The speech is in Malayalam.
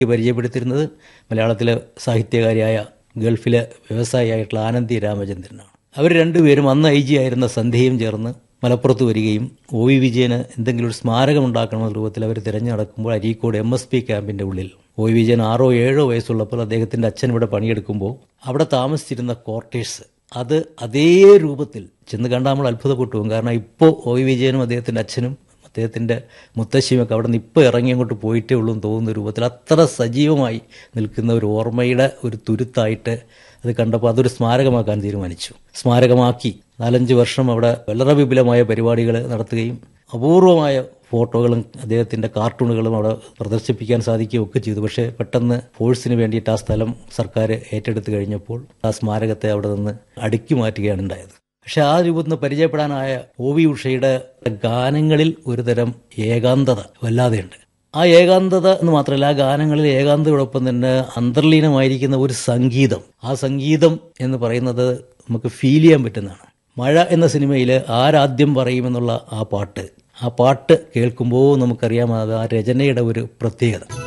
പരിചയപ്പെടുത്തിയിരുന്നത് മലയാളത്തിലെ സാഹിത്യകാരിയായ ഗൾഫിലെ വ്യവസായിയായിട്ടുള്ള ആനന്ദി രാമചന്ദ്രനാണ് അവർ രണ്ടുപേരും അന്ന് ഐ ജി ആയിരുന്ന സന്ധ്യയും ചേർന്ന് മലപ്പുറത്ത് വരികയും ഒ വി വിജയന് എന്തെങ്കിലും ഒരു സ്മാരകം ഉണ്ടാക്കണമെന്ന രൂപത്തിൽ അവർ തിരഞ്ഞു നടക്കുമ്പോൾ അരീക്കോട് എം എസ് പി ക്യാമ്പിന്റെ ഉള്ളിൽ ഒ വി വിജയൻ ആറോ ഏഴോ വയസ്സുള്ളപ്പോൾ അദ്ദേഹത്തിന്റെ അച്ഛൻ ഇവിടെ പണിയെടുക്കുമ്പോൾ അവിടെ താമസിച്ചിരുന്ന ക്വാർട്ടേഴ്സ് അത് അതേ രൂപത്തിൽ ചെന്ന് കണ്ടാൽ നമ്മൾ അത്ഭുതപ്പെട്ടു പോകും കാരണം ഇപ്പോൾ ഒ വി വിജയനും അദ്ദേഹത്തിന്റെ അച്ഛനും അദ്ദേഹത്തിന്റെ മുത്തശ്ശിയുമൊക്കെ അവിടെ നിന്ന് ഇപ്പോൾ ഇറങ്ങി അങ്ങോട്ട് പോയിട്ടേ ഉള്ളൂ എന്ന് തോന്നുന്ന രൂപത്തിൽ അത്ര സജീവമായി നിൽക്കുന്ന ഒരു ഓർമ്മയുടെ ഒരു തുരുത്തായിട്ട് അത് കണ്ടപ്പോൾ അതൊരു സ്മാരകമാക്കാൻ തീരുമാനിച്ചു സ്മാരകമാക്കി നാലഞ്ച് വർഷം അവിടെ വളരെ വിപുലമായ പരിപാടികൾ നടത്തുകയും അപൂർവമായ ഫോട്ടോകളും അദ്ദേഹത്തിന്റെ കാർട്ടൂണുകളും അവിടെ പ്രദർശിപ്പിക്കാൻ സാധിക്കുകയും ഒക്കെ ചെയ്തു പക്ഷേ പെട്ടെന്ന് ഫോഴ്സിന് വേണ്ടിയിട്ട് ആ സ്ഥലം സർക്കാർ ഏറ്റെടുത്ത് കഴിഞ്ഞപ്പോൾ ആ സ്മാരകത്തെ അവിടെ നിന്ന് അടുക്കി മാറ്റുകയാണ് ഉണ്ടായത് പക്ഷെ ആ രൂപത്തിൽ പരിചയപ്പെടാനായ ഒ വി ഉഷയുടെ ഗാനങ്ങളിൽ ഒരുതരം ഏകാന്തത വല്ലാതെയുണ്ട് ആ ഏകാന്തത എന്ന് മാത്രമല്ല ആ ഗാനങ്ങളിൽ ഏകാന്തയോടൊപ്പം തന്നെ അന്തർലീനമായിരിക്കുന്ന ഒരു സംഗീതം ആ സംഗീതം എന്ന് പറയുന്നത് നമുക്ക് ഫീൽ ചെയ്യാൻ പറ്റുന്നതാണ് മഴ എന്ന സിനിമയിൽ ആരാദ്യം പറയുമെന്നുള്ള ആ പാട്ട് ആ പാട്ട് കേൾക്കുമ്പോൾ നമുക്കറിയാം അത് ആ രചനയുടെ ഒരു പ്രത്യേകത